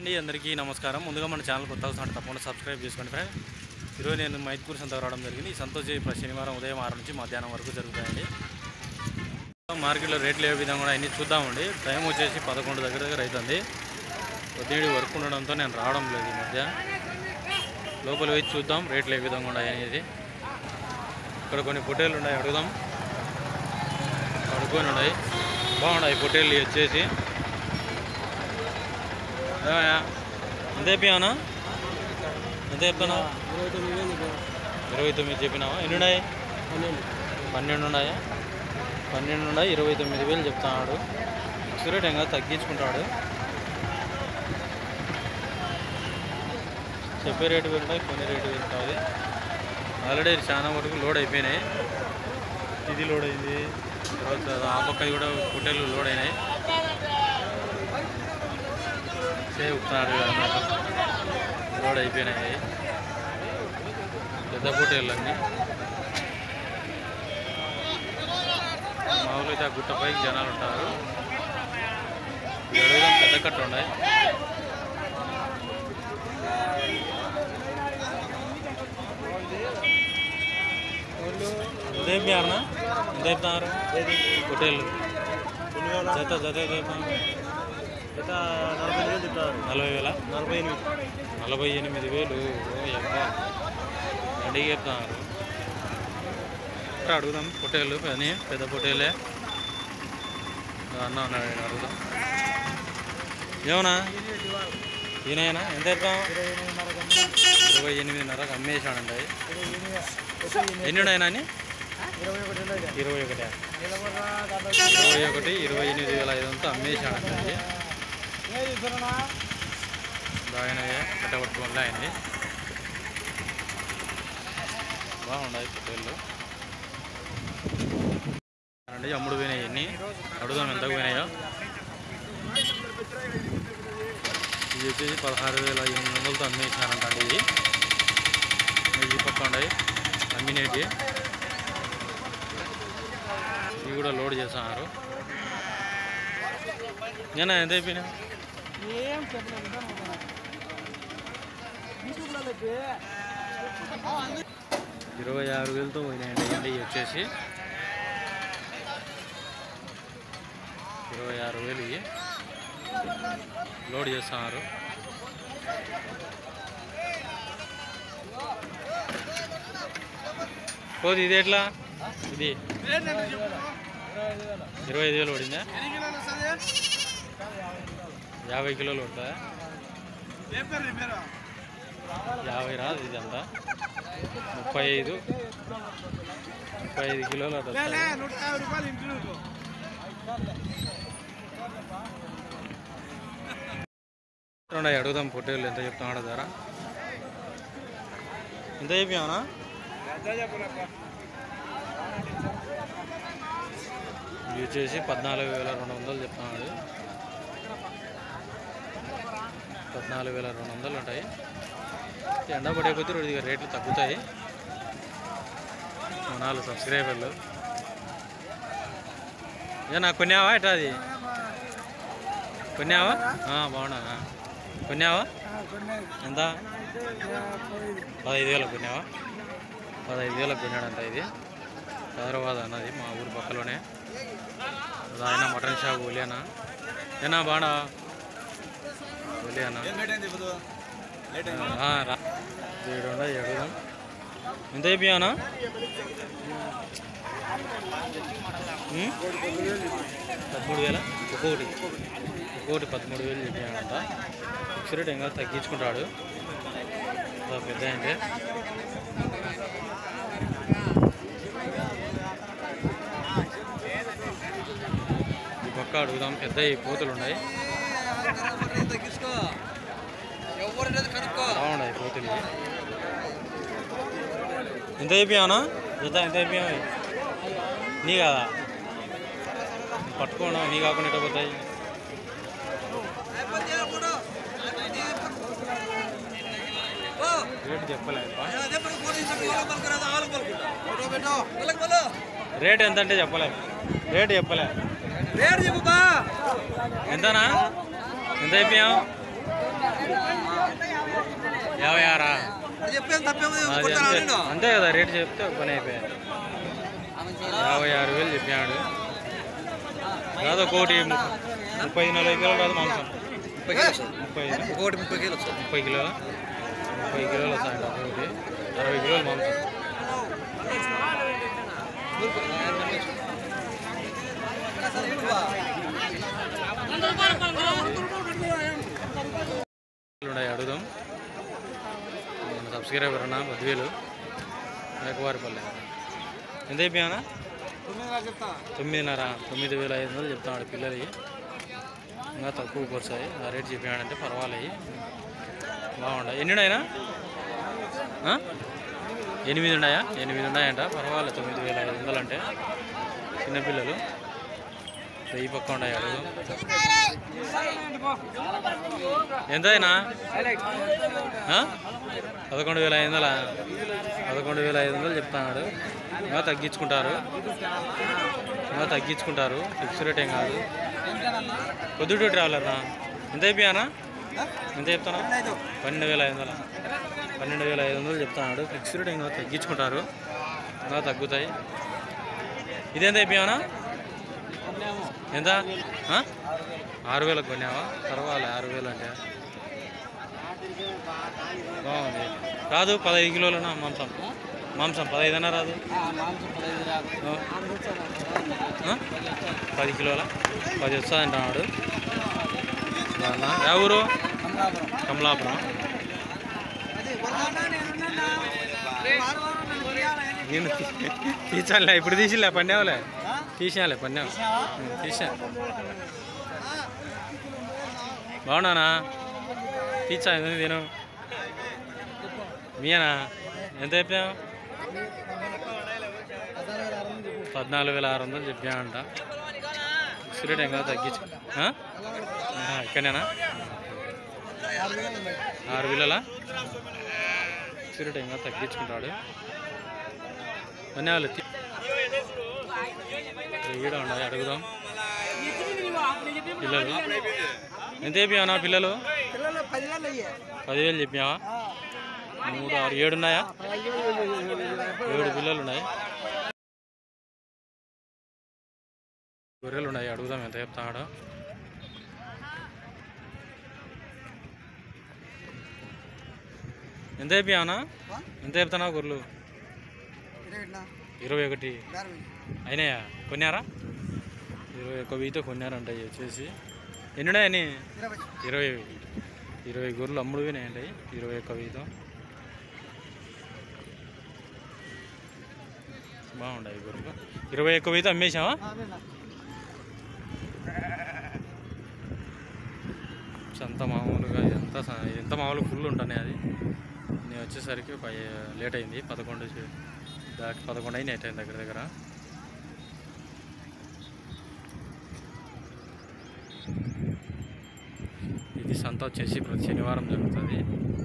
అండి అందరికీ నమస్కారం ముందుగా మన ఛానల్ కొత్త వస్తున్నట్టు తప్పకుండా సబ్స్క్రైబ్ చేసుకోండి ఫ్రెండ్ ఈరోజు నేను మైత్కూరు సంతకు రావడం జరిగింది ఈ సంతోష్ ప్రతి శనివారం ఉదయం ఆరు నుంచి మధ్యాహ్నం వరకు జరుగుతాయండి మార్కెట్లో రేట్లు ఏ విధంగా కూడా అన్నీ చూద్దామండి టైం వచ్చేసి పదకొండు దగ్గర దగ్గర అవుతుంది కొద్దిగా వర్క్ ఉండడంతో నేను రావడం లేదు ఈ మధ్య లోపల పోయి చూద్దాం రేట్లు ఏ విధంగా ఉన్నాయి అనేది ఇక్కడ కొన్ని పొట్టేలు ఉన్నాయి అడుగుదాం అడుక్కొని ఉన్నాయి బాగున్నాయి పొట్టేళ్ళు ఇవి వచ్చేసి ఏమయ్యా? ఎంత చెప్పాను ఎంత చెప్తాను ఇరవై తొమ్మిది వేలు చెప్పారు. ఇరవై తొమ్మిది చెప్పినావా ఎన్ని ఉన్నాయి పన్నెండు పన్నెండు ఉన్నాయా పన్నెండు ఉన్నాయి ఇరవై తొమ్మిది వేలు చెప్తున్నాడు సురేట్ ఇంకా తగ్గించుకుంటాడు చెప్పే రేటు పెరుగుతాయి కొన్ని రేటు పెరుగుతుంది ఆల్రెడీ చాలా వరకు లోడ్ అయిపోయినాయి ఇది లోడ్ అయింది తర్వాత ఆ పక్క కూడా హోటళ్ళు లోడ్ అయినాయి సేవ్ ఉప్పుతున్నాడు లోడ్ అయిపోయినాయి పెద్ద హోటళ్ళు అన్నీ మామూలుగా అయితే ఆ గుట్టపైకి జనాలు ఉంటారు ఈ అడవిలో పెద్ద కట్ట ఉన్నాయి ఉదయం అన్న ఎంత చెప్తున్నారు హోటల్ జత జత ఎంత చెప్తున్నారు జత నలభై వేలు చెప్తారు నలభై వేల నలభై ఎనిమిది నలభై ఎనిమిది వేలు ఓ ఎంత దండిగా చెప్తున్నారు ఇక్కడ అడుగుదాం పొట్టేళ్ళు అని పెద్ద పొట్టేలే అన్న ఉన్నాడు ఈయన అడుగుదాం ఏమన్నా ఈయనైనా ఎంత చెప్తాం ఇరవై ఎనిమిదిన్నరకు అమ్మేసాడండి అవి. ఎన్ని ఉన్నాయన అని ఇరవై ఒకటి ఉన్నాయి ఇరవై ఒకటి నిలబడరా దాంట్లో ఇరవై ఒకటి ఇరవై ఎనిమిది వేల ఐదు వందలు అమ్మేసాడండి అది ఏది ఇస్తారన్నా ఆయన కట్టబట్టుకోవాలి ఆయన్ని బాగున్నాయి పొట్టేళ్ళు అండి అమ్ముడు పోయినాయి ఎన్ని అడుగుదాం ఎంత పోయినాయో ఇది వచ్చేసి పదహారు వేల ఎనిమిది వందలతో అమ్మేసినారంట అండి ఇది ఈ పక్క ఉన్నాయి అమ్మినేటి ఇవి కూడా లోడ్ చేస్తున్నారు నేను ఎంత అయిపోయినా ఏం చెప్పలేదు యూట్యూబ్లోకి ఇరవై ఆరు వేలతో పోయినాయండి ఎండి వచ్చేసి ఇరవై ఆరు వేలు ఇవి లోడ్ చేస్తున్నారు పోదు ఇది ఎట్లా ఇది ఇరవై ఐదు వేలు పడిందా యాభై కిలోలు పడుతుందా యాభై రాదు ఇదంతా ముప్పై ఐదు ముప్పై ఐదు కిలోలు అట్లా వస్తుంది. నూట యాభై రూపాయలు ఇంటి ఉన్నాయి అడుగుదాం పొట్టేళ్ళు ఎంత చెప్తున్నాడు ధర ఎంత చెప్పామన్నా ఇది వచ్చేసి పద్నాలుగు వేల రెండు వందలు చెప్తున్నాడు పద్నాలుగు వేల రెండు వందలు ఉంటాయి ఎండ పడే కొద్దీ కొద్దిగా రేట్లు తగ్గుతాయి మా నాలుగు సబ్స్క్రైబర్లు ఏ నాకు కొన్నావా ఎట్లా అది కొన్నావా ఆ, బాగున్నా కొన్నావా ఎంత పదహైదు వేలకు కొన్నావా పదహైదు వేలకు కొన్నాడంట ఇది హైదరాబాద్ అన్నది మా ఊరు పక్కలోనే అది ఆయన మటన్ షాప్ ఒలియానా ఏనా బాడా ఒలియానా ఆ, రా ఏడు ఉన్నాయి అడుగుదాం ఎంత అయిపోయానా పదమూడు వేల ఒక్కొక్కటి ఒక్కొక్కటి పదమూడు వేలు చెప్పాడంట ఫిక్స్ రేట్ ఇంకా తగ్గించుకుంటాడు చాలా పెద్ద అంటే ఈ పక్క అడుగుదాం పెద్ద ఈ కోతులు ఉన్నాయి బాగున్నాయి కోతులు ఇవి. ఎంత అయిపోయానా జత ఎంత అయిపోయావు నీ కదా పట్టుకోను నీ కాకుండా ఎట్ట పోతాయి రేటు చెప్పలేదు రేట్ ఎంత అంటే చెప్పలేదు రేటు చెప్పలే రేటు చెప్పు బా ఎంతనా ఎంత అయిపోయాం యాభై ఆరా చెప్పేది తప్పేమో అది అంతే అంతే కదా రేటు చెప్తే ఒక పని అయిపోయాయి యాభై ఆరు వేలు చెప్పాడు కాదు కోటి ము- ముప్పై నలభై కిలోలు కాదు మాంసం ముప్పై కిలో వస్తుంది ముప్పై ఒకటి ముప్పై కిలో వస్తుంది ముప్పై కిలోలు ముప్పై కిలోలు వస్తాయంట ఒకటి అరవై కిలోలు మాంసం ఉన్నాయి అడుగుదాం మన సబ్స్క్రైబర్ అన్న పదివేలు మేకవారిపల్లె ఎంత అయిపోయానా చెప్తా తొమ్మిదిన్నర తొమ్మిది వేల ఐదు వందలు చెప్తున్నాడు పిల్లలకి ఇంకా తక్కువకి వస్తాయి ఆ రేట్ చెప్పాడంటే పర్వాలేదు బాగుంటాయి ఎన్ని ఉన్నాయినా ఆ? ఎనిమిది ఉన్నాయా ఎనిమిది ఉన్నాయంట పర్వాలేదు తొమ్మిది వేల ఐదు వందలు అంటే చిన్నపిల్లలు వెయ్యి పక్క ఉన్నాయి అడుగు ఎంత అయినా ఆ? పదకొండు వేల ఐదు వందల పదకొండు వేల ఐదు వందలు చెప్తున్నాడు ఇంకా తగ్గించుకుంటారు ఇంకా తగ్గించుకుంటారు ఫిక్స్ రేట్ ఏం కాదు పొద్దుటూ ట్రావెలర్నా ఎంత అయిపోయానా ఎంత చెప్తానా పన్నెండు వేల ఐదు వందల పన్నెండు వేల ఐదు వందలు చెప్తున్నాడు ఫిక్స్ రేట్ ఇంకా తగ్గించుకుంటారు ఇంకా తగ్గుతాయి ఇదెంత అయిపోయానా ఎంత ఆ? ఆరు వేలకు కొన్నావా పర్వాలే ఆరు వేలు అంటే బాగుంది రాదు పదహైదు కిలోలనా మాంసం మాంసం పదహైదన్నా రాదు ఆ? ఆ? పది కిలోల పది వస్తుంది అంటున్నాడు బాగున్నా ఏ ఊరు కమలాపురం నేను తీసానులే ఇప్పుడు తీసిలే పన్నావులే తీసానులే పన్నావు తీసా బాగున్నానా తీసా ఎందుకు తిను మీనా ఎంత చెప్పావు పద్నాలుగు వేల ఆరు వందలు చెప్పానంట సిరేట్ ఏం కాదు తగ్గించు ఆ? ఆహా, ఇక్కడనేనా ఆరు వేలలా సిరేట్ ఏం కాదు తగ్గించుకుంటాడు ధన్యవాదాలు తీ- ఈడ ఉండాలి అడుగుదాం పిల్లలు ఎంత చెప్పావా పిల్లలు పిల్లలు పదివేలు అయ్యే పదివేలు చెప్పావా మూడు ఆరు ఏడు ఉన్నాయా ఏడు పిల్లలు ఉన్నాయి గొర్రెలు ఉన్నాయి అడుగుదాం ఎంత చెప్తాడు ఎంత చెప్పావనా ఎంత చెప్తానా గొర్రెలు ఇరవై ఒకటి అయినాయా కొన్నారా ఇరవై ఒక వెయ్యితో కొన్నారంట ఇవి వచ్చేసి ఎన్ని ఉన్నాయని ఇరవై ఇరవై గొర్రెలు అమ్ముడు పోయినాయండి ఇరవై ఒక్క వెయ్యితో బాగుంటాయి గొర్రెలు ఇరవై ఒక్క వెయ్యితో అమ్మేసావా అంత మామూలుగా ఎంత ఎంత మామూలుగా ఫుల్ ఉంటానే అది నేను వచ్చేసరికి ఒక లేట్ అయింది పదకొండు చే- దాటి పదకొండు అయింది నైట్ అయింది దగ్గర దగ్గర ఇది సంత వచ్చేసి ప్రతి శనివారం జరుగుతుంది